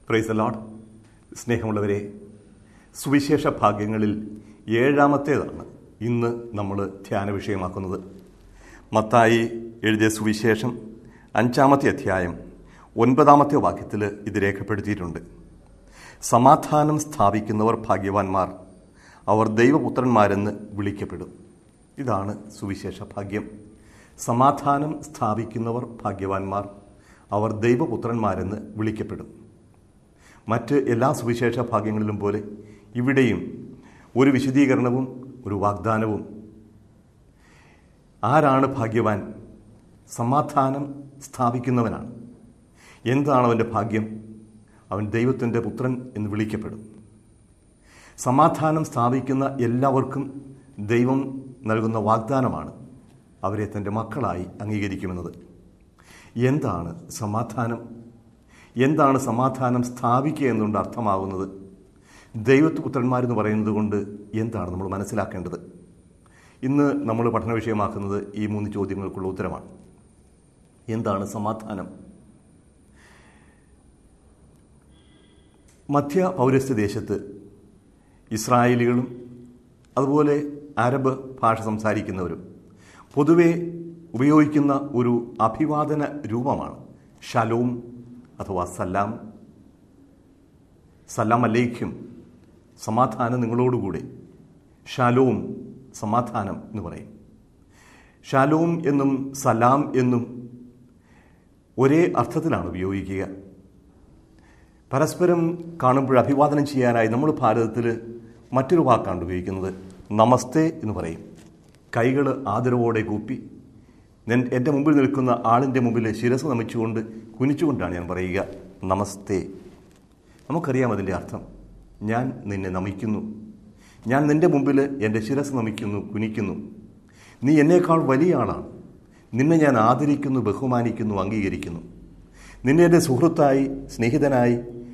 price load സ്നേഹമുള്ളവരെ സുവിശേഷ ഭാഗ്യങ്ങളിൽ ഏഴാമത്തേതാണ് ഇന്ന് നമ്മൾ ധ്യാന വിഷയമാക്കുന്നത് മത്തായി എഴുതിയ സുവിശേഷം അഞ്ചാമത്തെ അധ്യായം ഒൻപതാമത്തെ വാക്യത്തിൽ ഇത് രേഖപ്പെടുത്തിയിട്ടുണ്ട് സമാധാനം സ്ഥാപിക്കുന്നവർ ഭാഗ്യവാന്മാർ അവർ ദൈവപുത്രന്മാരെന്ന് വിളിക്കപ്പെടും ഇതാണ് സുവിശേഷ ഭാഗ്യം സമാധാനം സ്ഥാപിക്കുന്നവർ ഭാഗ്യവാന്മാർ അവർ ദൈവപുത്രന്മാരെന്ന് വിളിക്കപ്പെടും മറ്റ് എല്ലാ സുവിശേഷ ഭാഗ്യങ്ങളിലും പോലെ ഇവിടെയും ഒരു വിശദീകരണവും ഒരു വാഗ്ദാനവും ആരാണ് ഭാഗ്യവാൻ സമാധാനം സ്ഥാപിക്കുന്നവനാണ് എന്താണ് അവൻ്റെ ഭാഗ്യം അവൻ ദൈവത്തിൻ്റെ പുത്രൻ എന്ന് വിളിക്കപ്പെടും സമാധാനം സ്ഥാപിക്കുന്ന എല്ലാവർക്കും ദൈവം നൽകുന്ന വാഗ്ദാനമാണ് അവരെ തൻ്റെ മക്കളായി അംഗീകരിക്കുമെന്നത് എന്താണ് സമാധാനം എന്താണ് സമാധാനം സ്ഥാപിക്കുക എന്നുകൊണ്ട് അർത്ഥമാകുന്നത് ദൈവത്ത് പുത്രന്മാരെന്ന് പറയുന്നത് കൊണ്ട് എന്താണ് നമ്മൾ മനസ്സിലാക്കേണ്ടത് ഇന്ന് നമ്മൾ പഠന വിഷയമാക്കുന്നത് ഈ മൂന്ന് ചോദ്യങ്ങൾക്കുള്ള ഉത്തരമാണ് എന്താണ് സമാധാനം മധ്യ പൗരസ്ത്യ ദേശത്ത് ഇസ്രായേലികളും അതുപോലെ അറബ് ഭാഷ സംസാരിക്കുന്നവരും പൊതുവെ ഉപയോഗിക്കുന്ന ഒരു അഭിവാദന രൂപമാണ് ഷലോം അഥവാ സലാം സലാം അലേഖ്യം സമാധാനം നിങ്ങളോടുകൂടെ ഷാലോം സമാധാനം എന്ന് പറയും ഷാലോം എന്നും സലാം എന്നും ഒരേ അർത്ഥത്തിലാണ് ഉപയോഗിക്കുക പരസ്പരം കാണുമ്പോൾ അഭിവാദനം ചെയ്യാനായി നമ്മൾ ഭാരതത്തിൽ മറ്റൊരു വാക്കാണ് ഉപയോഗിക്കുന്നത് നമസ്തേ എന്ന് പറയും കൈകൾ ആദരവോടെ കൂപ്പി എൻ്റെ മുമ്പിൽ നിൽക്കുന്ന ആളിൻ്റെ മുമ്പിൽ ശിരസ് നമിച്ചുകൊണ്ട് കുനിച്ചുകൊണ്ടാണ് ഞാൻ പറയുക നമസ്തേ നമുക്കറിയാം അതിൻ്റെ അർത്ഥം ഞാൻ നിന്നെ നമിക്കുന്നു ഞാൻ നിൻ്റെ മുമ്പിൽ എൻ്റെ ശിരസ് നമിക്കുന്നു കുനിക്കുന്നു നീ എന്നേക്കാൾ വലിയ ആളാണ് നിന്നെ ഞാൻ ആദരിക്കുന്നു ബഹുമാനിക്കുന്നു അംഗീകരിക്കുന്നു നിന്നെ എൻ്റെ സുഹൃത്തായി സ്നേഹിതനായി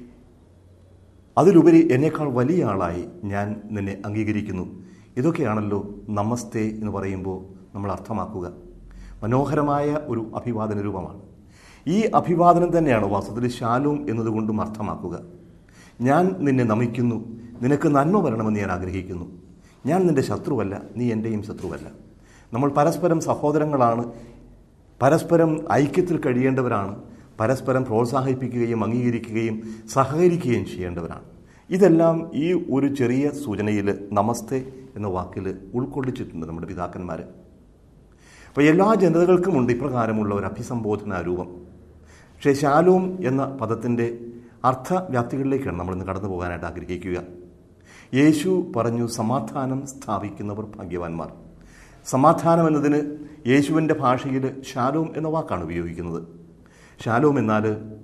അതിലുപരി എന്നേക്കാൾ വലിയ ആളായി ഞാൻ നിന്നെ അംഗീകരിക്കുന്നു ഇതൊക്കെയാണല്ലോ നമസ്തേ എന്ന് പറയുമ്പോൾ നമ്മൾ അർത്ഥമാക്കുക മനോഹരമായ ഒരു അഭിവാദന രൂപമാണ് ഈ അഭിവാദനം തന്നെയാണ് വാസ്തവത്തിൽ ശാലോം എന്നതുകൊണ്ടും അർത്ഥമാക്കുക ഞാൻ നിന്നെ നമിക്കുന്നു നിനക്ക് നന്മ വരണമെന്ന് ഞാൻ ആഗ്രഹിക്കുന്നു ഞാൻ നിന്റെ ശത്രുവല്ല നീ എൻ്റെയും ശത്രുവല്ല നമ്മൾ പരസ്പരം സഹോദരങ്ങളാണ് പരസ്പരം ഐക്യത്തിൽ കഴിയേണ്ടവരാണ് പരസ്പരം പ്രോത്സാഹിപ്പിക്കുകയും അംഗീകരിക്കുകയും സഹകരിക്കുകയും ചെയ്യേണ്ടവരാണ് ഇതെല്ലാം ഈ ഒരു ചെറിയ സൂചനയിൽ നമസ്തേ എന്ന വാക്കിൽ ഉൾക്കൊള്ളിച്ചിട്ടുണ്ട് നമ്മുടെ പിതാക്കന്മാർ അപ്പോൾ എല്ലാ ജനതകൾക്കുമുണ്ട് ഇപ്രകാരമുള്ള ഒരു അഭിസംബോധന രൂപം പക്ഷേ ശാലോം എന്ന പദത്തിൻ്റെ അർത്ഥവ്യാപ്തികളിലേക്കാണ് നമ്മളിന്ന് കടന്നു പോകാനായിട്ട് ആഗ്രഹിക്കുക യേശു പറഞ്ഞു സമാധാനം സ്ഥാപിക്കുന്നവർ ഭാഗ്യവാന്മാർ സമാധാനം എന്നതിന് യേശുവിൻ്റെ ഭാഷയിൽ ശാലോം എന്ന വാക്കാണ് ഉപയോഗിക്കുന്നത് ശാലോം എന്നാൽ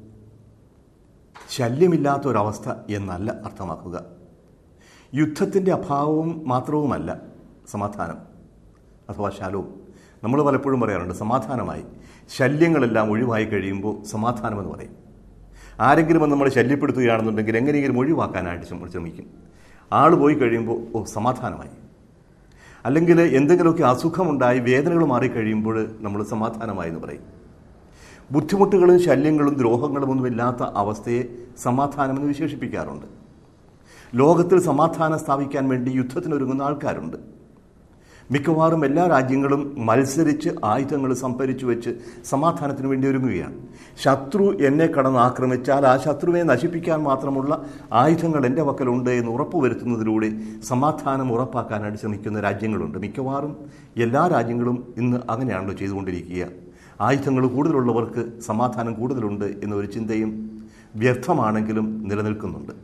ശല്യമില്ലാത്ത ഒരവസ്ഥ എന്നല്ല അർത്ഥമാക്കുക യുദ്ധത്തിൻ്റെ അഭാവവും മാത്രവുമല്ല സമാധാനം അഥവാ ശാലോം നമ്മൾ പലപ്പോഴും പറയാറുണ്ട് സമാധാനമായി ശല്യങ്ങളെല്ലാം ഒഴിവായി കഴിയുമ്പോൾ സമാധാനമെന്ന് പറയും ആരെങ്കിലും നമ്മൾ ശല്യപ്പെടുത്തുകയാണെന്നുണ്ടെങ്കിൽ എങ്ങനെയെങ്കിലും ഒഴിവാക്കാനായിട്ട് നമ്മൾ ശ്രമിക്കും ആൾ പോയി കഴിയുമ്പോൾ ഓ സമാധാനമായി അല്ലെങ്കിൽ എന്തെങ്കിലുമൊക്കെ അസുഖമുണ്ടായി വേദനകൾ മാറിക്കഴിയുമ്പോൾ നമ്മൾ സമാധാനമായി എന്ന് പറയും ബുദ്ധിമുട്ടുകളും ശല്യങ്ങളും ദ്രോഹങ്ങളും ഒന്നും ഇല്ലാത്ത അവസ്ഥയെ സമാധാനമെന്ന് വിശേഷിപ്പിക്കാറുണ്ട് ലോകത്തിൽ സമാധാനം സ്ഥാപിക്കാൻ വേണ്ടി യുദ്ധത്തിനൊരുങ്ങുന്ന ആൾക്കാരുണ്ട് മിക്കവാറും എല്ലാ രാജ്യങ്ങളും മത്സരിച്ച് ആയുധങ്ങൾ സംഭരിച്ചു വെച്ച് സമാധാനത്തിന് വേണ്ടി ഒരുങ്ങുകയാണ് ശത്രു എന്നെ കടന്ന് ആക്രമിച്ചാൽ ആ ശത്രുവിനെ നശിപ്പിക്കാൻ മാത്രമുള്ള ആയുധങ്ങൾ എൻ്റെ പക്കലുണ്ട് എന്ന് ഉറപ്പുവരുത്തുന്നതിലൂടെ സമാധാനം ഉറപ്പാക്കാനായിട്ട് ശ്രമിക്കുന്ന രാജ്യങ്ങളുണ്ട് മിക്കവാറും എല്ലാ രാജ്യങ്ങളും ഇന്ന് അങ്ങനെയാണല്ലോ ചെയ്തുകൊണ്ടിരിക്കുക ആയുധങ്ങൾ കൂടുതലുള്ളവർക്ക് സമാധാനം കൂടുതലുണ്ട് എന്നൊരു ചിന്തയും വ്യർത്ഥമാണെങ്കിലും നിലനിൽക്കുന്നുണ്ട്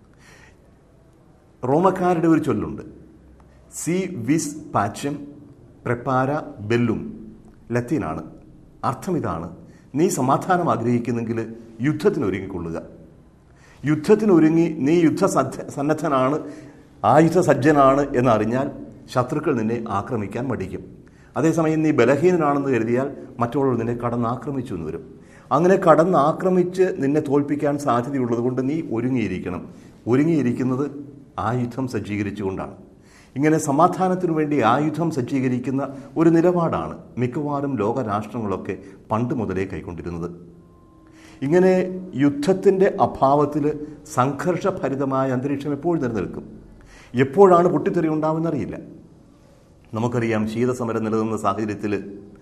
റോമക്കാരുടെ ഒരു ചൊല്ലുണ്ട് സി വിസ് പാച്ചം പ്രപ്പാര ബെല്ലും ലത്തീനാണ് അർത്ഥം ഇതാണ് നീ സമാധാനം ആഗ്രഹിക്കുന്നെങ്കിൽ യുദ്ധത്തിന് ഒരുങ്ങിക്കൊള്ളുക യുദ്ധത്തിനൊരുങ്ങി നീ യുദ്ധ സന്നദ്ധനാണ് ആയുധ സജ്ജനാണ് എന്നറിഞ്ഞാൽ ശത്രുക്കൾ നിന്നെ ആക്രമിക്കാൻ മടിക്കും അതേസമയം നീ ബലഹീനനാണെന്ന് കരുതിയാൽ മറ്റുള്ളവർ നിന്നെ കടന്നാക്രമിച്ചു എന്ന് വരും അങ്ങനെ കടന്നാക്രമിച്ച് നിന്നെ തോൽപ്പിക്കാൻ സാധ്യതയുള്ളത് കൊണ്ട് നീ ഒരുങ്ങിയിരിക്കണം ഒരുങ്ങിയിരിക്കുന്നത് ആയുധം സജ്ജീകരിച്ചുകൊണ്ടാണ് ഇങ്ങനെ സമാധാനത്തിനു വേണ്ടി ആയുധം സജ്ജീകരിക്കുന്ന ഒരു നിലപാടാണ് മിക്കവാറും ലോകരാഷ്ട്രങ്ങളൊക്കെ പണ്ട് മുതലേ കൈക്കൊണ്ടിരുന്നത് ഇങ്ങനെ യുദ്ധത്തിൻ്റെ അഭാവത്തിൽ സംഘർഷഭരിതമായ അന്തരീക്ഷം എപ്പോഴും നിലനിൽക്കും എപ്പോഴാണ് പൊട്ടിത്തെറി ഉണ്ടാവുമെന്നറിയില്ല നമുക്കറിയാം ശീതസമരം നിലനിന്ന സാഹചര്യത്തിൽ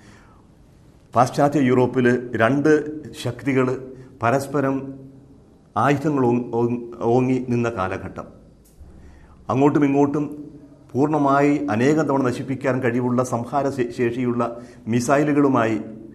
പാശ്ചാത്യ യൂറോപ്പിൽ രണ്ട് ശക്തികൾ പരസ്പരം ആയുധങ്ങൾ ഓ- ഓ- ഓങ്ങി നിന്ന കാലഘട്ടം അങ്ങോട്ടും ഇങ്ങോട്ടും പൂർണ്ണമായി അനേകം തവണ നശിപ്പിക്കാൻ കഴിവുള്ള സംഹാര ശേ- ശേഷിയുള്ള മിസൈലുകളുമായി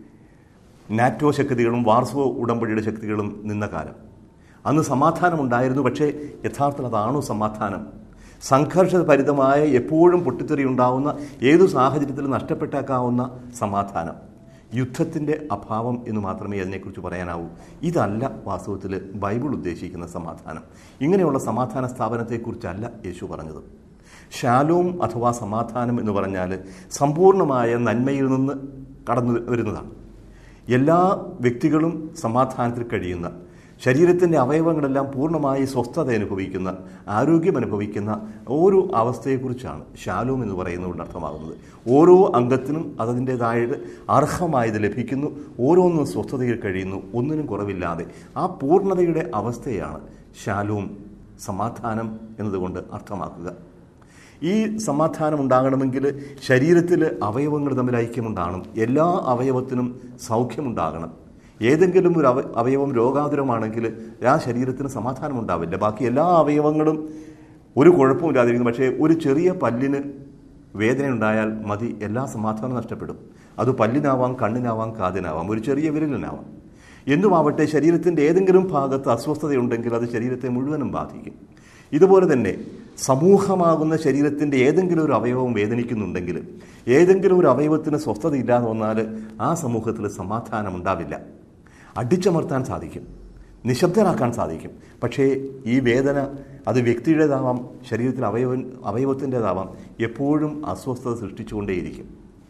നാറ്റോ ശക്തികളും വാർസോ ഉടമ്പടിയുടെ ശക്തികളും നിന്ന കാലം അന്ന് സമാധാനമുണ്ടായിരുന്നു പക്ഷേ യഥാർത്ഥത്തിൽ അതാണോ സമാധാനം സംഘർഷഭരിതമായ എപ്പോഴും പൊട്ടിത്തെറി ഉണ്ടാവുന്ന ഏതു സാഹചര്യത്തിലും നഷ്ടപ്പെട്ടേക്കാവുന്ന സമാധാനം യുദ്ധത്തിൻ്റെ അഭാവം എന്ന് മാത്രമേ അതിനെക്കുറിച്ച് പറയാനാവൂ ഇതല്ല വാസ്തവത്തിൽ ബൈബിൾ ഉദ്ദേശിക്കുന്ന സമാധാനം ഇങ്ങനെയുള്ള സമാധാന സ്ഥാപനത്തെക്കുറിച്ചല്ല യേശു പറഞ്ഞത് ശാലോം അഥവാ സമാധാനം എന്ന് പറഞ്ഞാൽ സമ്പൂർണ്ണമായ നന്മയിൽ നിന്ന് കടന്നു വരുന്നതാണ് എല്ലാ വ്യക്തികളും സമാധാനത്തിൽ കഴിയുന്ന ശരീരത്തിൻ്റെ അവയവങ്ങളെല്ലാം പൂർണ്ണമായി സ്വസ്ഥത അനുഭവിക്കുന്ന ആരോഗ്യം അനുഭവിക്കുന്ന ഓരോ അവസ്ഥയെക്കുറിച്ചാണ് ശാലോം എന്ന് പറയുന്നതുകൊണ്ട് അർത്ഥമാകുന്നത് ഓരോ അംഗത്തിനും അതതിൻ്റെതായത് അർഹമായത് ലഭിക്കുന്നു ഓരോന്നും സ്വസ്ഥതയിൽ കഴിയുന്നു ഒന്നിനും കുറവില്ലാതെ ആ പൂർണ്ണതയുടെ അവസ്ഥയാണ് ശാലോം സമാധാനം എന്നതുകൊണ്ട് അർത്ഥമാക്കുക ഈ സമാധാനം ഉണ്ടാകണമെങ്കിൽ ശരീരത്തിൽ അവയവങ്ങൾ തമ്മിൽ ഐക്യമുണ്ടാകണം എല്ലാ അവയവത്തിനും സൗഖ്യമുണ്ടാകണം ഏതെങ്കിലും ഒരു അവ അവയവം രോഗാതുരമാണെങ്കിൽ ആ ശരീരത്തിന് സമാധാനം ഉണ്ടാവില്ല ബാക്കി എല്ലാ അവയവങ്ങളും ഒരു കുഴപ്പമില്ലാതിരിക്കുന്നു പക്ഷേ ഒരു ചെറിയ പല്ലിന് വേദന ഉണ്ടായാൽ മതി എല്ലാ സമാധാനവും നഷ്ടപ്പെടും അത് പല്ലിനാവാം കണ്ണിനാവാം കാതിനാവാം ഒരു ചെറിയ വിരലിനാവാം എന്തുമാവട്ടെ ശരീരത്തിൻ്റെ ഏതെങ്കിലും ഭാഗത്ത് അസ്വസ്ഥതയുണ്ടെങ്കിൽ അത് ശരീരത്തെ മുഴുവനും ബാധിക്കും ഇതുപോലെ തന്നെ സമൂഹമാകുന്ന ശരീരത്തിൻ്റെ ഏതെങ്കിലും ഒരു അവയവം വേദനിക്കുന്നുണ്ടെങ്കിൽ ഏതെങ്കിലും ഒരു അവയവത്തിന് സ്വസ്ഥതയില്ലാതെ വന്നാൽ ആ സമൂഹത്തിൽ സമാധാനം ഉണ്ടാവില്ല അടിച്ചമർത്താൻ സാധിക്കും നിശബ്ദരാക്കാൻ സാധിക്കും പക്ഷേ ഈ വേദന അത് വ്യക്തിയുടേതാവാം ശരീരത്തിൽ അവയവ അവയവത്തിൻ്റെതാവാം എപ്പോഴും അസ്വസ്ഥത സൃഷ്ടിച്ചുകൊണ്ടേയിരിക്കും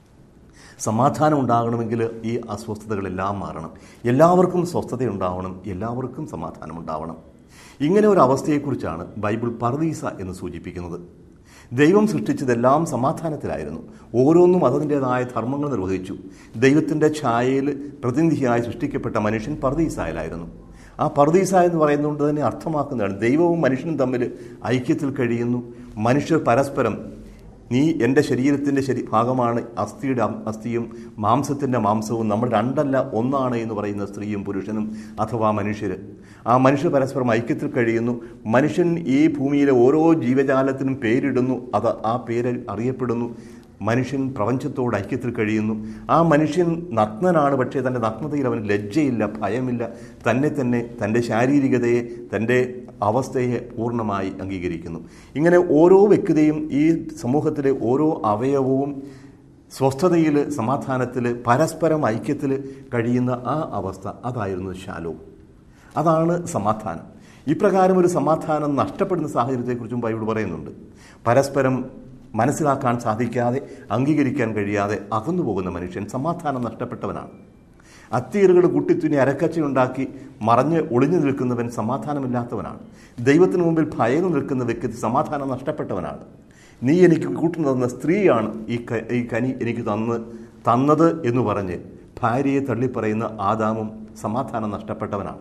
സമാധാനം ഉണ്ടാകണമെങ്കിൽ ഈ അസ്വസ്ഥതകളെല്ലാം മാറണം എല്ലാവർക്കും സ്വസ്ഥതയുണ്ടാവണം എല്ലാവർക്കും സമാധാനം ഉണ്ടാവണം ഇങ്ങനെ ഒരു അവസ്ഥയെക്കുറിച്ചാണ് ബൈബിൾ പർദീസ എന്ന് സൂചിപ്പിക്കുന്നത് ദൈവം സൃഷ്ടിച്ചതെല്ലാം സമാധാനത്തിലായിരുന്നു ഓരോന്നും അതിൻ്റെതായ ധർമ്മങ്ങൾ നിർവഹിച്ചു ദൈവത്തിൻ്റെ ഛായയിൽ പ്രതിനിധിയായി സൃഷ്ടിക്കപ്പെട്ട മനുഷ്യൻ പർദീസായാലായിരുന്നു ആ പർദീസ എന്ന് പറയുന്നതുകൊണ്ട് തന്നെ അർത്ഥമാക്കുന്നതാണ് ദൈവവും മനുഷ്യനും തമ്മിൽ ഐക്യത്തിൽ കഴിയുന്നു മനുഷ്യർ പരസ്പരം നീ എൻ്റെ ശരീരത്തിൻ്റെ ശരി ഭാഗമാണ് അസ്ഥിയുടെ അം- അസ്ഥിയും മാംസത്തിൻ്റെ മാംസവും നമ്മൾ രണ്ടല്ല ഒന്നാണ് എന്ന് പറയുന്ന സ്ത്രീയും പുരുഷനും അഥവാ മനുഷ്യർ ആ മനുഷ്യർ പരസ്പരം ഐക്യത്തിൽ കഴിയുന്നു മനുഷ്യൻ ഈ ഭൂമിയിലെ ഓരോ ജീവജാലത്തിനും പേരിടുന്നു അത് ആ പേര് അറിയപ്പെടുന്നു മനുഷ്യൻ പ്രപഞ്ചത്തോട് ഐക്യത്തിൽ കഴിയുന്നു ആ മനുഷ്യൻ നഗ്നനാണ് പക്ഷേ തൻ്റെ നഗ്നതയിൽ അവന് ലജ്ജയില്ല ഭയമില്ല തന്നെ തന്നെ തൻ്റെ ശാരീരികതയെ തൻ്റെ അവസ്ഥയെ പൂർണ്ണമായി അംഗീകരിക്കുന്നു ഇങ്ങനെ ഓരോ വ്യക്തിയും ഈ സമൂഹത്തിലെ ഓരോ അവയവവും സ്വസ്ഥതയിൽ സമാധാനത്തിൽ പരസ്പരം ഐക്യത്തിൽ കഴിയുന്ന ആ അവസ്ഥ അതായിരുന്നു ശാലവും അതാണ് സമാധാനം ഇപ്രകാരം ഒരു സമാധാനം നഷ്ടപ്പെടുന്ന സാഹചര്യത്തെക്കുറിച്ചും ബൈബിൾ പറയുന്നുണ്ട് പരസ്പരം മനസ്സിലാക്കാൻ സാധിക്കാതെ അംഗീകരിക്കാൻ കഴിയാതെ അകന്നു പോകുന്ന മനുഷ്യൻ സമാധാനം നഷ്ടപ്പെട്ടവനാണ് അത്തീറുകൾ കുട്ടിത്തുനി അരക്കച്ചയുണ്ടാക്കി മറഞ്ഞ് ഒളിഞ്ഞു നിൽക്കുന്നവൻ സമാധാനമില്ലാത്തവനാണ് ദൈവത്തിന് മുമ്പിൽ ഭയന്നു നിൽക്കുന്ന വ്യക്തി സമാധാനം നഷ്ടപ്പെട്ടവനാണ് നീ എനിക്ക് കൂട്ടുന്നു തന്ന സ്ത്രീയാണ് ഈ ക ഈ കനി എനിക്ക് തന്ന് തന്നത് എന്ന് പറഞ്ഞ് ഭാര്യയെ തള്ളിപ്പറയുന്ന ആദാമും സമാധാനം നഷ്ടപ്പെട്ടവനാണ്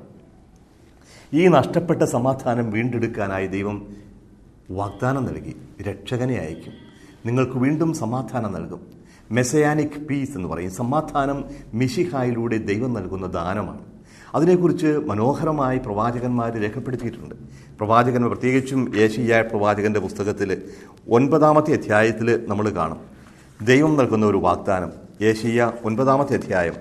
ഈ നഷ്ടപ്പെട്ട സമാധാനം വീണ്ടെടുക്കാനായി ദൈവം വാഗ്ദാനം നൽകി രക്ഷകനെ അയക്കും നിങ്ങൾക്ക് വീണ്ടും സമാധാനം നൽകും മെസയാനിക് പീസ് എന്ന് പറയും സമാധാനം മിഷിഹായിലൂടെ ദൈവം നൽകുന്ന ദാനമാണ് അതിനെക്കുറിച്ച് മനോഹരമായി പ്രവാചകന്മാർ രേഖപ്പെടുത്തിയിട്ടുണ്ട് പ്രവാചകൻ പ്രത്യേകിച്ചും ഏഷ്യ പ്രവാചകന്റെ പുസ്തകത്തിൽ ഒൻപതാമത്തെ അധ്യായത്തിൽ നമ്മൾ കാണും ദൈവം നൽകുന്ന ഒരു വാഗ്ദാനം ഏഷ്യ ഒൻപതാമത്തെ അധ്യായം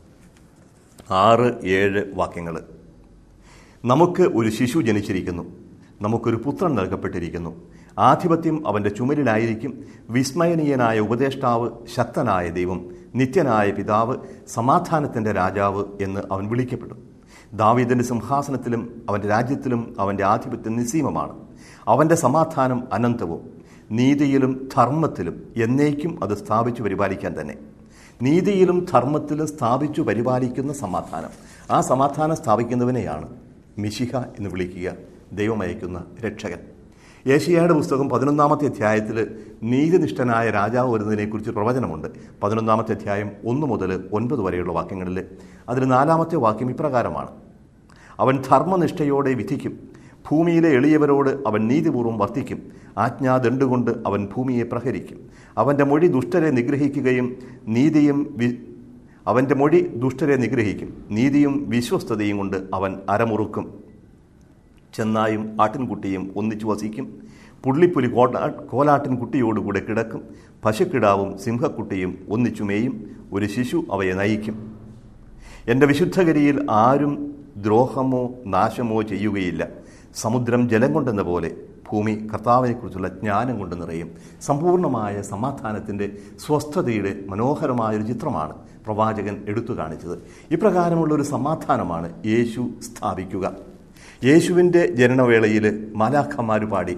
ആറ് ഏഴ് വാക്യങ്ങൾ നമുക്ക് ഒരു ശിശു ജനിച്ചിരിക്കുന്നു നമുക്കൊരു പുത്രൻ നൽകപ്പെട്ടിരിക്കുന്നു ആധിപത്യം അവൻ്റെ ചുമലിലായിരിക്കും വിസ്മയനീയനായ ഉപദേഷ്ടാവ് ശക്തനായ ദൈവം നിത്യനായ പിതാവ് സമാധാനത്തിൻ്റെ രാജാവ് എന്ന് അവൻ വിളിക്കപ്പെടും ദാവീദിൻ്റെ സിംഹാസനത്തിലും അവൻ്റെ രാജ്യത്തിലും അവൻ്റെ ആധിപത്യം നിസ്സീമമാണ് അവൻ്റെ സമാധാനം അനന്തവും നീതിയിലും ധർമ്മത്തിലും എന്നേക്കും അത് സ്ഥാപിച്ചു പരിപാലിക്കാൻ തന്നെ നീതിയിലും ധർമ്മത്തിലും സ്ഥാപിച്ചു പരിപാലിക്കുന്ന സമാധാനം ആ സമാധാനം സ്ഥാപിക്കുന്നവനെയാണ് മിശിഹ എന്ന് വിളിക്കുക ദൈവം അയക്കുന്ന രക്ഷകൻ ഏഷ്യയുടെ പുസ്തകം പതിനൊന്നാമത്തെ അധ്യായത്തിൽ നീതിനിഷ്ഠനായ രാജാവ് വരുന്നതിനെക്കുറിച്ച് പ്രവചനമുണ്ട് പതിനൊന്നാമത്തെ അധ്യായം ഒന്ന് മുതൽ ഒൻപത് വരെയുള്ള വാക്യങ്ങളിൽ അതിൽ നാലാമത്തെ വാക്യം ഇപ്രകാരമാണ് അവൻ ധർമ്മനിഷ്ഠയോടെ വിധിക്കും ഭൂമിയിലെ എളിയവരോട് അവൻ നീതിപൂർവ്വം വർത്തിക്കും ആജ്ഞാദണ്ടുകൊണ്ട് അവൻ ഭൂമിയെ പ്രഹരിക്കും അവൻ്റെ മൊഴി ദുഷ്ടരെ നിഗ്രഹിക്കുകയും നീതിയും വി അവൻ്റെ മൊഴി ദുഷ്ടരെ നിഗ്രഹിക്കും നീതിയും വിശ്വസ്തതയും കൊണ്ട് അവൻ അരമുറുക്കും ചെന്നായും ആട്ടിൻകുട്ടിയും ഒന്നിച്ചു വസിക്കും പുള്ളിപ്പുലി കോട്ടാ കോലാട്ടിൻകുട്ടിയോടുകൂടെ കിടക്കും പശുക്കിടാവും സിംഹക്കുട്ടിയും ഒന്നിച്ചു മേയും ഒരു ശിശു അവയെ നയിക്കും എൻ്റെ വിശുദ്ധഗരിയിൽ ആരും ദ്രോഹമോ നാശമോ ചെയ്യുകയില്ല സമുദ്രം ജലം കൊണ്ടെന്ന പോലെ ഭൂമി കർത്താവിനെക്കുറിച്ചുള്ള ജ്ഞാനം കൊണ്ട് നിറയും സമ്പൂർണ്ണമായ സമാധാനത്തിൻ്റെ സ്വസ്ഥതയുടെ മനോഹരമായൊരു ചിത്രമാണ് പ്രവാചകൻ എടുത്തു കാണിച്ചത് ഇപ്രകാരമുള്ള ഒരു സമാധാനമാണ് യേശു സ്ഥാപിക്കുക യേശുവിൻ്റെ ജനനവേളയിൽ മാലാഖമാർ പാടി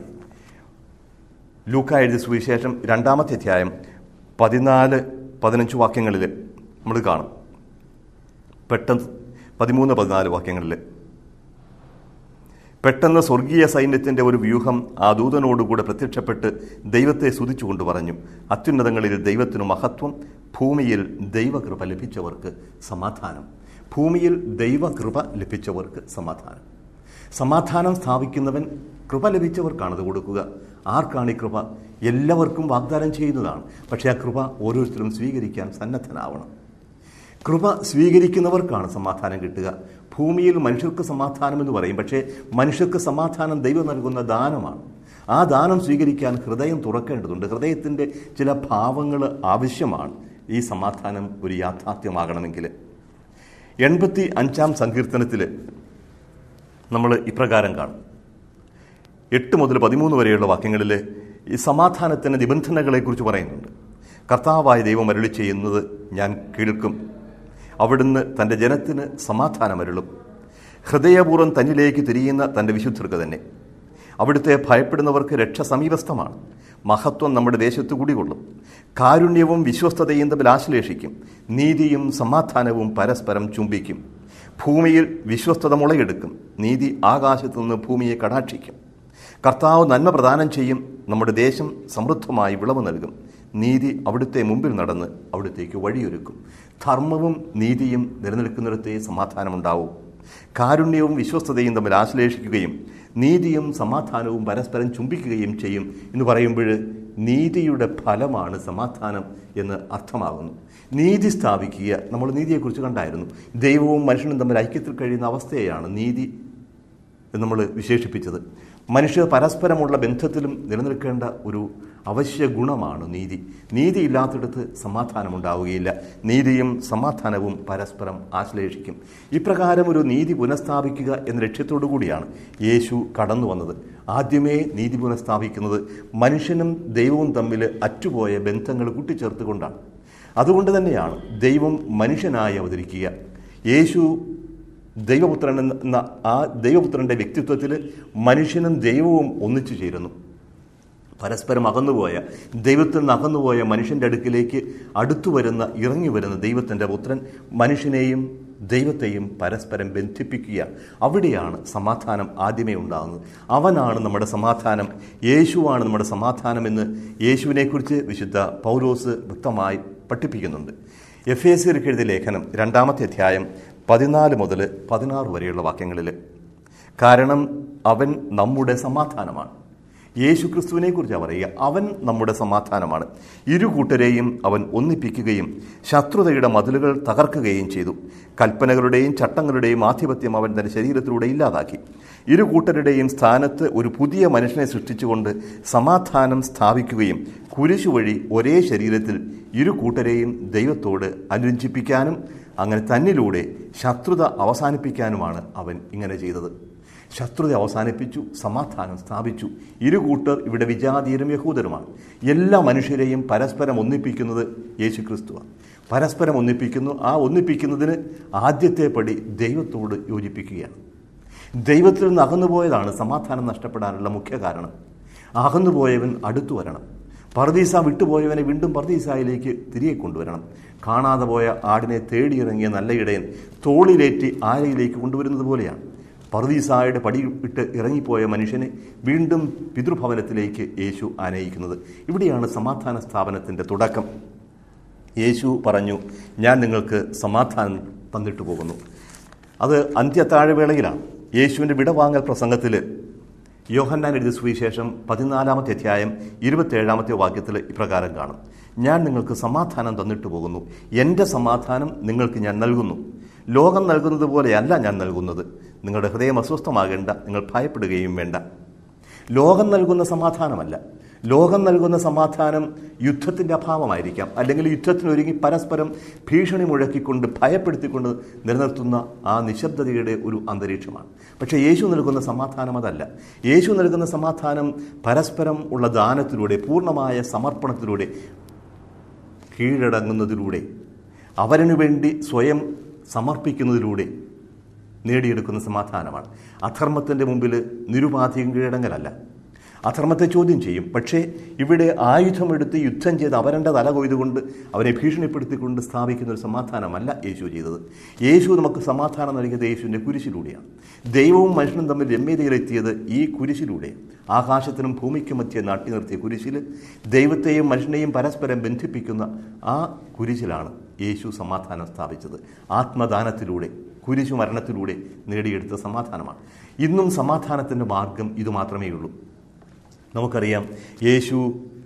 ലൂക്ക എഴുതിയ സുവിശേഷം രണ്ടാമത്തെ അധ്യായം പതിനാല് പതിനഞ്ച് വാക്യങ്ങളിൽ നമ്മൾ കാണും പെട്ടെന്ന് പതിമൂന്ന് പതിനാല് വാക്യങ്ങളിൽ പെട്ടെന്ന് സ്വർഗീയ സൈന്യത്തിന്റെ ഒരു വ്യൂഹം ആ ദൂതനോടുകൂടെ പ്രത്യക്ഷപ്പെട്ട് ദൈവത്തെ സ്തുതിച്ചുകൊണ്ട് പറഞ്ഞു അത്യുന്നതങ്ങളിൽ ദൈവത്തിനു മഹത്വം ഭൂമിയിൽ ദൈവകൃപ ലഭിച്ചവർക്ക് സമാധാനം ഭൂമിയിൽ ദൈവകൃപ ലഭിച്ചവർക്ക് സമാധാനം സമാധാനം സ്ഥാപിക്കുന്നവൻ കൃപ ലഭിച്ചവർക്കാണത് കൊടുക്കുക ആർക്കാണ് ഈ കൃപ എല്ലാവർക്കും വാഗ്ദാനം ചെയ്യുന്നതാണ് പക്ഷേ ആ കൃപ ഓരോരുത്തരും സ്വീകരിക്കാൻ സന്നദ്ധനാവണം കൃപ സ്വീകരിക്കുന്നവർക്കാണ് സമാധാനം കിട്ടുക ഭൂമിയിൽ മനുഷ്യർക്ക് സമാധാനം എന്ന് പറയും പക്ഷേ മനുഷ്യർക്ക് സമാധാനം ദൈവം നൽകുന്ന ദാനമാണ് ആ ദാനം സ്വീകരിക്കാൻ ഹൃദയം തുറക്കേണ്ടതുണ്ട് ഹൃദയത്തിൻ്റെ ചില ഭാവങ്ങൾ ആവശ്യമാണ് ഈ സമാധാനം ഒരു യാഥാർത്ഥ്യമാകണമെങ്കിൽ എൺപത്തി അഞ്ചാം സങ്കീർത്തനത്തിൽ നമ്മൾ ഇപ്രകാരം കാണും എട്ട് മുതൽ പതിമൂന്ന് വരെയുള്ള വാക്യങ്ങളിൽ ഈ സമാധാനത്തിൻ്റെ നിബന്ധനകളെക്കുറിച്ച് പറയുന്നുണ്ട് കർത്താവായ ദൈവം അരുളി ചെയ്യുന്നത് ഞാൻ കേൾക്കും അവിടുന്ന് തൻ്റെ ജനത്തിന് സമാധാനമരുളും ഹൃദയപൂർവ്വം തന്നിലേക്ക് തിരിയുന്ന തൻ്റെ വിശുദ്ധർക്ക് തന്നെ അവിടുത്തെ ഭയപ്പെടുന്നവർക്ക് രക്ഷ സമീപസ്ഥമാണ് മഹത്വം നമ്മുടെ ദേശത്ത് കുടികൊള്ളും കാരുണ്യവും വിശ്വസ്തതയും തമ്മിൽ ആശ്ലേഷിക്കും നീതിയും സമാധാനവും പരസ്പരം ചുംബിക്കും ഭൂമിയിൽ വിശ്വസ്തത മുളയെടുക്കും നീതി ആകാശത്തു നിന്ന് ഭൂമിയെ കടാക്ഷിക്കും കർത്താവ് നന്മ പ്രദാനം ചെയ്യും നമ്മുടെ ദേശം സമൃദ്ധമായി വിളവ് നൽകും നീതി അവിടുത്തെ മുമ്പിൽ നടന്ന് അവിടുത്തേക്ക് വഴിയൊരുക്കും ധർമ്മവും നീതിയും നിലനിൽക്കുന്നിടത്തെ സമാധാനമുണ്ടാവും കാരുണ്യവും വിശ്വസ്തതയും തമ്മിൽ ആശ്ലേഷിക്കുകയും നീതിയും സമാധാനവും പരസ്പരം ചുംബിക്കുകയും ചെയ്യും എന്ന് പറയുമ്പോൾ നീതിയുടെ ഫലമാണ് സമാധാനം എന്ന് അർത്ഥമാകുന്നു നീതി സ്ഥാപിക്കുക നമ്മൾ നീതിയെക്കുറിച്ച് കണ്ടായിരുന്നു ദൈവവും മനുഷ്യനും തമ്മിൽ ഐക്യത്തിൽ കഴിയുന്ന അവസ്ഥയെയാണ് നീതി എന്ന് നമ്മൾ വിശേഷിപ്പിച്ചത് മനുഷ്യർ പരസ്പരമുള്ള ബന്ധത്തിലും നിലനിൽക്കേണ്ട ഒരു അവശ്യ ഗുണമാണ് നീതി നീതി ഇല്ലാത്തിടത്ത് സമാധാനമുണ്ടാവുകയില്ല നീതിയും സമാധാനവും പരസ്പരം ആശ്ലേഷിക്കും ഇപ്രകാരം ഒരു നീതി പുനഃസ്ഥാപിക്കുക എന്ന ലക്ഷ്യത്തോടു കൂടിയാണ് യേശു കടന്നു വന്നത് ആദ്യമേ നീതി പുനഃസ്ഥാപിക്കുന്നത് മനുഷ്യനും ദൈവവും തമ്മിൽ അറ്റുപോയ ബന്ധങ്ങൾ കൂട്ടിച്ചേർത്തുകൊണ്ടാണ് അതുകൊണ്ട് തന്നെയാണ് ദൈവം മനുഷ്യനായി അവതരിക്കുക യേശു ദൈവപുത്രൻ എന്ന ആ ദൈവപുത്രൻ്റെ വ്യക്തിത്വത്തിൽ മനുഷ്യനും ദൈവവും ഒന്നിച്ചു ചേരുന്നു പരസ്പരം അകന്നുപോയ ദൈവത്തിൽ നിന്ന് അകന്നുപോയ മനുഷ്യൻ്റെ അടുക്കിലേക്ക് അടുത്തു വരുന്ന ഇറങ്ങി വരുന്ന ദൈവത്തിൻ്റെ പുത്രൻ മനുഷ്യനെയും ദൈവത്തെയും പരസ്പരം ബന്ധിപ്പിക്കുക അവിടെയാണ് സമാധാനം ആദ്യമേ ഉണ്ടാകുന്നത് അവനാണ് നമ്മുടെ സമാധാനം യേശുവാണ് നമ്മുടെ സമാധാനമെന്ന് യേശുവിനെക്കുറിച്ച് വിശുദ്ധ പൗലോസ് വ്യക്തമായി പഠിപ്പിക്കുന്നുണ്ട് എഫ് എ സിർക്ക് എഴുതിയ ലേഖനം രണ്ടാമത്തെ അധ്യായം പതിനാല് മുതൽ പതിനാറ് വരെയുള്ള വാക്യങ്ങളിൽ കാരണം അവൻ നമ്മുടെ സമാധാനമാണ് യേശു ക്രിസ്തുവിനെ കുറിച്ചാണ് പറയുക അവൻ നമ്മുടെ സമാധാനമാണ് ഇരു കൂട്ടരെയും അവൻ ഒന്നിപ്പിക്കുകയും ശത്രുതയുടെ മതിലുകൾ തകർക്കുകയും ചെയ്തു കൽപ്പനകളുടെയും ചട്ടങ്ങളുടെയും ആധിപത്യം അവൻ തന്റെ ശരീരത്തിലൂടെ ഇല്ലാതാക്കി ഇരു കൂട്ടരുടെയും സ്ഥാനത്ത് ഒരു പുതിയ മനുഷ്യനെ സൃഷ്ടിച്ചുകൊണ്ട് സമാധാനം സ്ഥാപിക്കുകയും കുരിശു വഴി ഒരേ ശരീരത്തിൽ ഇരു കൂട്ടരെയും ദൈവത്തോട് അനുരഞ്ജിപ്പിക്കാനും അങ്ങനെ തന്നിലൂടെ ശത്രുത അവസാനിപ്പിക്കാനുമാണ് അവൻ ഇങ്ങനെ ചെയ്തത് ശത്രുത അവസാനിപ്പിച്ചു സമാധാനം സ്ഥാപിച്ചു ഇരു കൂട്ടർ ഇവിടെ വിജാതീയരും യഹൂദരുമാണ് എല്ലാ മനുഷ്യരെയും പരസ്പരം ഒന്നിപ്പിക്കുന്നത് യേശു ക്രിസ്തുവാണ് പരസ്പരം ഒന്നിപ്പിക്കുന്നു ആ ഒന്നിപ്പിക്കുന്നതിന് ആദ്യത്തെ പടി ദൈവത്തോട് യോജിപ്പിക്കുകയാണ് ദൈവത്തിൽ നിന്ന് അകന്നുപോയതാണ് സമാധാനം നഷ്ടപ്പെടാനുള്ള മുഖ്യ കാരണം അകന്നുപോയവൻ അടുത്തു വരണം പർദീസ വിട്ടുപോയവനെ വീണ്ടും പർദീസായിലേക്ക് തിരികെ കൊണ്ടുവരണം കാണാതെ പോയ ആടിനെ തേടിയിറങ്ങിയ നല്ല ഇടയൻ തോളിലേറ്റി ആലയിലേക്ക് കൊണ്ടുവരുന്നത് പോലെയാണ് പർദീസായുടെ പടി വിട്ട് ഇറങ്ങിപ്പോയ മനുഷ്യനെ വീണ്ടും പിതൃഭവനത്തിലേക്ക് യേശു ആനയിക്കുന്നത് ഇവിടെയാണ് സമാധാന സ്ഥാപനത്തിൻ്റെ തുടക്കം യേശു പറഞ്ഞു ഞാൻ നിങ്ങൾക്ക് സമാധാനം തന്നിട്ട് പോകുന്നു അത് അന്ത്യത്താഴവേളയിലാണ് യേശുവിൻ്റെ വിടവാങ്ങൽ പ്രസംഗത്തിൽ യോഹന്നാൻ എഴുതിയ സുവിശേഷം പതിനാലാമത്തെ അധ്യായം ഇരുപത്തേഴാമത്തെ വാക്യത്തിൽ ഇപ്രകാരം കാണും ഞാൻ നിങ്ങൾക്ക് സമാധാനം തന്നിട്ട് പോകുന്നു എൻ്റെ സമാധാനം നിങ്ങൾക്ക് ഞാൻ നൽകുന്നു ലോകം നൽകുന്നത് പോലെയല്ല ഞാൻ നൽകുന്നത് നിങ്ങളുടെ ഹൃദയം അസ്വസ്ഥമാകേണ്ട നിങ്ങൾ ഭയപ്പെടുകയും വേണ്ട ലോകം നൽകുന്ന സമാധാനമല്ല ലോകം നൽകുന്ന സമാധാനം യുദ്ധത്തിൻ്റെ അഭാവമായിരിക്കാം അല്ലെങ്കിൽ യുദ്ധത്തിനൊരുങ്ങി പരസ്പരം ഭീഷണി മുഴക്കിക്കൊണ്ട് ഭയപ്പെടുത്തിക്കൊണ്ട് നിലനിർത്തുന്ന ആ നിശബ്ദതയുടെ ഒരു അന്തരീക്ഷമാണ് പക്ഷേ യേശു നൽകുന്ന സമാധാനം അതല്ല യേശു നൽകുന്ന സമാധാനം പരസ്പരം ഉള്ള ദാനത്തിലൂടെ പൂർണ്ണമായ സമർപ്പണത്തിലൂടെ കീഴടങ്ങുന്നതിലൂടെ അവരനു വേണ്ടി സ്വയം സമർപ്പിക്കുന്നതിലൂടെ നേടിയെടുക്കുന്ന സമാധാനമാണ് അധർമ്മത്തിൻ്റെ മുമ്പിൽ നിരുപാധികം കീഴടങ്ങലല്ല അധർമ്മത്തെ ചോദ്യം ചെയ്യും പക്ഷേ ഇവിടെ ആയുധമെടുത്ത് യുദ്ധം ചെയ്ത് അവരൻ്റെ തല കൊയ്തുകൊണ്ട് അവരെ ഭീഷണിപ്പെടുത്തിക്കൊണ്ട് സ്ഥാപിക്കുന്ന ഒരു സമാധാനമല്ല യേശു ചെയ്തത് യേശു നമുക്ക് സമാധാനം നൽകിയത് യേശുവിൻ്റെ കുരിശിലൂടെയാണ് ദൈവവും മനുഷ്യനും തമ്മിൽ രമ്യതയിലെത്തിയത് ഈ കുരിശിലൂടെ ആകാശത്തിനും ഭൂമിക്കും മധ്യേ നാട്ടി നിർത്തിയ കുരിശിൽ ദൈവത്തെയും മനുഷ്യനെയും പരസ്പരം ബന്ധിപ്പിക്കുന്ന ആ കുരിശിലാണ് യേശു സമാധാനം സ്ഥാപിച്ചത് ആത്മദാനത്തിലൂടെ കുരിശു മരണത്തിലൂടെ നേടിയെടുത്ത സമാധാനമാണ് ഇന്നും സമാധാനത്തിൻ്റെ മാർഗം ഇത് മാത്രമേ ഉള്ളൂ നമുക്കറിയാം യേശു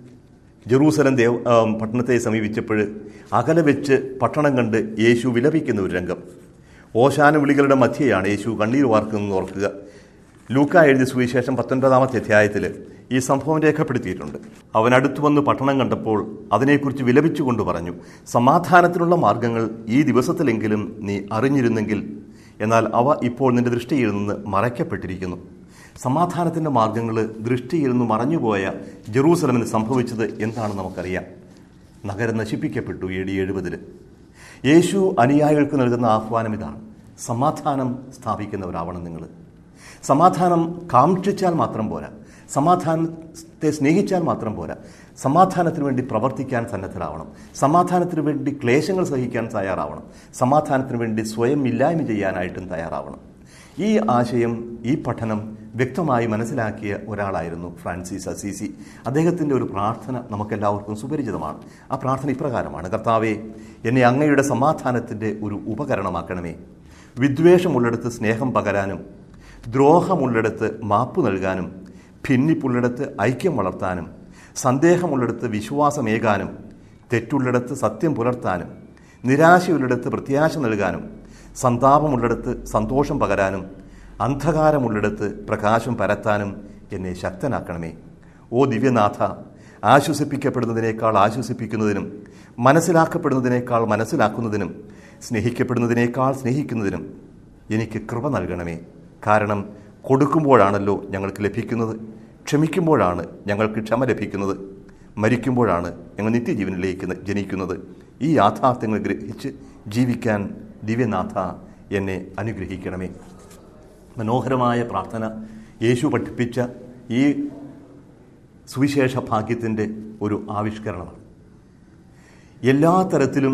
ജെറൂസലം ദേവ ആ, പട്ടണത്തെ സമീപിച്ചപ്പോൾ അകലെ വെച്ച് പട്ടണം കണ്ട് യേശു വിലപിക്കുന്ന ഒരു രംഗം ഓശാന വിളികളുടെ മധ്യയാണ് യേശു കണ്ണീർ വാർക്കുന്നതെന്ന് ഓർക്കുക ലൂക്ക എഴുതിയ സുവിശേഷം പത്തൊൻപതാമത്തെ അധ്യായത്തിൽ ഈ സംഭവം രേഖപ്പെടുത്തിയിട്ടുണ്ട് അവൻ അടുത്തു വന്ന് പട്ടണം കണ്ടപ്പോൾ അതിനെക്കുറിച്ച് വിലപിച്ചുകൊണ്ട് പറഞ്ഞു സമാധാനത്തിനുള്ള മാർഗങ്ങൾ ഈ ദിവസത്തിലെങ്കിലും നീ അറിഞ്ഞിരുന്നെങ്കിൽ എന്നാൽ അവ ഇപ്പോൾ നിന്റെ ദൃഷ്ടിയിൽ നിന്ന് മറയ്ക്കപ്പെട്ടിരിക്കുന്നു സമാധാനത്തിൻ്റെ മാർഗങ്ങൾ ദൃഷ്ടിയിൽ നിന്ന് മറഞ്ഞുപോയ ജെറൂസലമിന് സംഭവിച്ചത് എന്താണെന്ന് നമുക്കറിയാം നഗരം നശിപ്പിക്കപ്പെട്ടു എ ഡി എഴുപതിൽ യേശു അനുയായികൾക്ക് നൽകുന്ന ആഹ്വാനം ഇതാണ് സമാധാനം സ്ഥാപിക്കുന്നവരാവണം നിങ്ങൾ സമാധാനം കാക്ഷിച്ചാൽ മാത്രം പോരാ സമാധാനത്തെ സ്നേഹിച്ചാൽ മാത്രം പോരാ സമാധാനത്തിന് വേണ്ടി പ്രവർത്തിക്കാൻ സന്നദ്ധരാവണം സമാധാനത്തിന് വേണ്ടി ക്ലേശങ്ങൾ സഹിക്കാൻ തയ്യാറാവണം സമാധാനത്തിന് വേണ്ടി സ്വയം ഇല്ലായ്മ ചെയ്യാനായിട്ടും തയ്യാറാവണം ഈ ആശയം ഈ പഠനം വ്യക്തമായി മനസ്സിലാക്കിയ ഒരാളായിരുന്നു ഫ്രാൻസിസ് അസീസി അദ്ദേഹത്തിൻ്റെ ഒരു പ്രാർത്ഥന നമുക്കെല്ലാവർക്കും സുപരിചിതമാണ് ആ പ്രാർത്ഥന ഇപ്രകാരമാണ് കർത്താവെ എന്നെ അങ്ങയുടെ സമാധാനത്തിൻ്റെ ഒരു ഉപകരണമാക്കണമേ വിദ്വേഷമുള്ളിടത്ത് സ്നേഹം പകരാനും ദ്രോഹമുള്ളിടത്ത് മാപ്പ് നൽകാനും ഭിന്നിപ്പുള്ളിടത്ത് ഐക്യം വളർത്താനും സന്ദേഹമുള്ളിടത്ത് വിശ്വാസമേകാനും തെറ്റുള്ളിടത്ത് സത്യം പുലർത്താനും നിരാശയുള്ളിടത്ത് പ്രത്യാശ നൽകാനും സന്താപമുള്ളിടത്ത് സന്തോഷം പകരാനും അന്ധകാരമുള്ളിടത്ത് പ്രകാശം പരത്താനും എന്നെ ശക്തനാക്കണമേ ഓ ദിവ്യനാഥ ആശ്വസിപ്പിക്കപ്പെടുന്നതിനേക്കാൾ ആശ്വസിപ്പിക്കുന്നതിനും മനസ്സിലാക്കപ്പെടുന്നതിനേക്കാൾ മനസ്സിലാക്കുന്നതിനും സ്നേഹിക്കപ്പെടുന്നതിനേക്കാൾ സ്നേഹിക്കുന്നതിനും എനിക്ക് കൃപ നൽകണമേ കാരണം കൊടുക്കുമ്പോഴാണല്ലോ ഞങ്ങൾക്ക് ലഭിക്കുന്നത് ക്ഷമിക്കുമ്പോഴാണ് ഞങ്ങൾക്ക് ക്ഷമ ലഭിക്കുന്നത് മരിക്കുമ്പോഴാണ് ഞങ്ങൾ നിത്യജീവനിലേക്ക് ജനിക്കുന്നത് ഈ യാഥാർത്ഥ്യങ്ങൾ ഗ്രഹിച്ച് ജീവിക്കാൻ ദിവ്യനാഥ എന്നെ അനുഗ്രഹിക്കണമേ മനോഹരമായ പ്രാർത്ഥന യേശു പഠിപ്പിച്ച ഈ സുവിശേഷ ഭാഗ്യത്തിൻ്റെ ഒരു ആവിഷ്കരണമാണ് എല്ലാ തരത്തിലും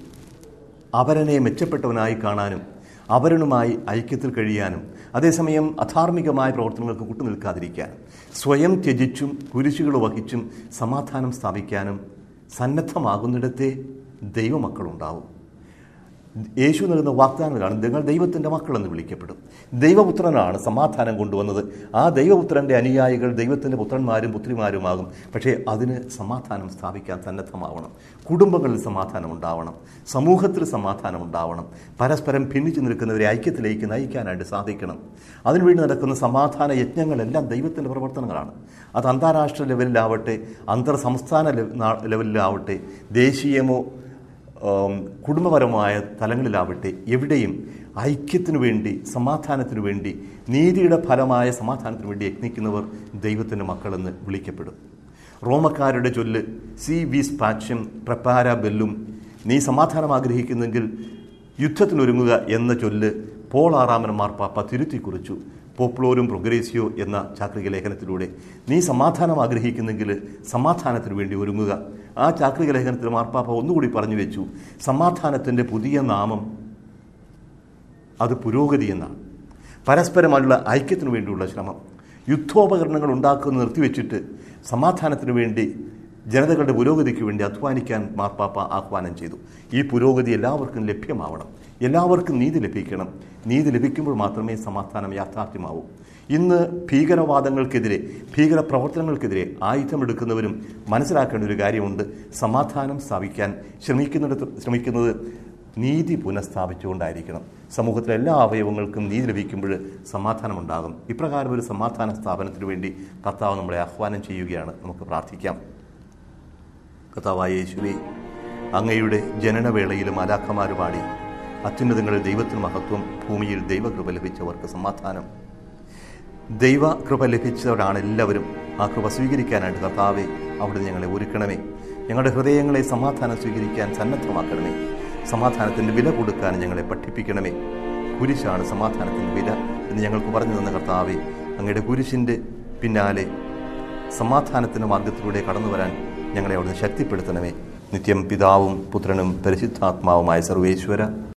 അവരനെ മെച്ചപ്പെട്ടവനായി കാണാനും അവരനുമായി ഐക്യത്തിൽ കഴിയാനും അതേസമയം അധാർമികമായ പ്രവർത്തനങ്ങൾക്ക് കൂട്ടുനിൽക്കാതിരിക്കാനും സ്വയം ത്യജിച്ചും കുരിശുകൾ വഹിച്ചും സമാധാനം സ്ഥാപിക്കാനും സന്നദ്ധമാകുന്നിടത്തെ ദൈവമക്കളുണ്ടാവും യേശു നൽകുന്ന വാഗ്ദാനങ്ങളാണ് നിങ്ങൾ ദൈവത്തിൻ്റെ മക്കളെന്ന് വിളിക്കപ്പെടും ദൈവപുത്രനാണ് സമാധാനം കൊണ്ടുവന്നത് ആ ദൈവപുത്രൻ്റെ അനുയായികൾ ദൈവത്തിൻ്റെ പുത്രന്മാരും പുത്രിമാരുമാകും പക്ഷേ അതിന് സമാധാനം സ്ഥാപിക്കാൻ സന്നദ്ധമാവണം കുടുംബങ്ങളിൽ സമാധാനം ഉണ്ടാവണം സമൂഹത്തിൽ സമാധാനം ഉണ്ടാവണം പരസ്പരം ഭിന്നിച്ചു നിൽക്കുന്നവരെ ഐക്യത്തിലേക്ക് നയിക്കാനായിട്ട് സാധിക്കണം അതിനുവേണ്ടി നടക്കുന്ന സമാധാന യജ്ഞങ്ങളെല്ലാം ദൈവത്തിൻ്റെ പ്രവർത്തനങ്ങളാണ് അത് അന്താരാഷ്ട്ര ലെവലിലാവട്ടെ അന്തർ സംസ്ഥാന ലെവ- നാ- ലെവലിലാവട്ടെ ദേശീയമോ ഉം, കുടുംബപരമായ തലങ്ങളിലാവട്ടെ എവിടെയും ഐക്യത്തിനു വേണ്ടി സമാധാനത്തിനു വേണ്ടി നീതിയുടെ ഫലമായ സമാധാനത്തിനു വേണ്ടി യത്നിക്കുന്നവർ ദൈവത്തിൻ്റെ മക്കളെന്ന് വിളിക്കപ്പെടും റോമക്കാരുടെ ചൊല്ല് സി വിസ് പാച്ചും പ്രപ്പാര ബെല്ലും നീ സമാധാനം ആഗ്രഹിക്കുന്നെങ്കിൽ യുദ്ധത്തിനൊരുങ്ങുക എന്ന ചൊല്ല് പോൾ ആറാമൻ മാർപ്പാപ്പ തിരുത്തി കുറിച്ചു പോപ്പുലോരും പ്രൊഗ്രേസിയോ എന്ന ചാക്രിക ലേഖനത്തിലൂടെ നീ സമാധാനം ആഗ്രഹിക്കുന്നെങ്കിൽ സമാധാനത്തിന് വേണ്ടി ഒരുങ്ങുക ആ ചാക്രിക ലേഖനത്തിൽ മാർപ്പാപ്പ ഒന്നുകൂടി പറഞ്ഞു വെച്ചു സമാധാനത്തിൻ്റെ പുതിയ നാമം അത് പുരോഗതി എന്നാണ് പരസ്പരമുള്ള ഐക്യത്തിനു വേണ്ടിയുള്ള ശ്രമം യുദ്ധോപകരണങ്ങൾ ഉണ്ടാക്കുന്നത് നിർത്തിവെച്ചിട്ട് സമാധാനത്തിന് വേണ്ടി ജനതകളുടെ പുരോഗതിക്ക് വേണ്ടി അധ്വാനിക്കാൻ മാർപ്പാപ്പ ആഹ്വാനം ചെയ്തു ഈ പുരോഗതി എല്ലാവർക്കും ലഭ്യമാവണം എല്ലാവർക്കും നീതി ലഭിക്കണം നീതി ലഭിക്കുമ്പോൾ മാത്രമേ സമാധാനം യാഥാർത്ഥ്യമാവൂ ഇന്ന് ഭീകരവാദങ്ങൾക്കെതിരെ ഭീകര പ്രവർത്തനങ്ങൾക്കെതിരെ ആയുധമെടുക്കുന്നവരും മനസ്സിലാക്കേണ്ട ഒരു കാര്യമുണ്ട് സമാധാനം സ്ഥാപിക്കാൻ ശ്രമിക്കുന്നിടത്ത് ശ്രമിക്കുന്നത് നീതി പുനഃസ്ഥാപിച്ചുകൊണ്ടായിരിക്കണം സമൂഹത്തിലെ എല്ലാ അവയവങ്ങൾക്കും നീതി ലഭിക്കുമ്പോൾ സമാധാനമുണ്ടാകും ഇപ്രകാരം ഒരു സമാധാന സ്ഥാപനത്തിനു വേണ്ടി കർത്താവ് നമ്മളെ ആഹ്വാനം ചെയ്യുകയാണ് നമുക്ക് പ്രാർത്ഥിക്കാം കർത്താവായ യേശുവെ അങ്ങയുടെ ജനനവേളയിലും അലാഖമാർ പാടി അത്യുന്നതങ്ങളിൽ ദൈവത്തിന് മഹത്വം ഭൂമിയിൽ ദൈവകൃപ ലഭിച്ചവർക്ക് സമാധാനം ദൈവകൃപ ലഭിച്ചവരാണ് എല്ലാവരും ആ കൃപ സ്വീകരിക്കാനായിട്ട് കർത്താവെ അവിടുന്ന് ഞങ്ങളെ ഒരുക്കണമേ ഞങ്ങളുടെ ഹൃദയങ്ങളെ സമാധാനം സ്വീകരിക്കാൻ സന്നദ്ധമാക്കണമേ സമാധാനത്തിൻ്റെ വില കൊടുക്കാൻ ഞങ്ങളെ പഠിപ്പിക്കണമേ കുരിശാണ് സമാധാനത്തിൻ്റെ വില എന്ന് ഞങ്ങൾക്ക് പറഞ്ഞു തന്ന കർത്താവെ അങ്ങയുടെ കുരിശിൻ്റെ പിന്നാലെ സമാധാനത്തിൻ്റെ മാർഗത്തിലൂടെ കടന്നു വരാൻ ഞങ്ങളെ അവിടുന്ന് ശക്തിപ്പെടുത്തണമേ നിത്യം പിതാവും പുത്രനും പരിശുദ്ധാത്മാവുമായ സർവേശ്വര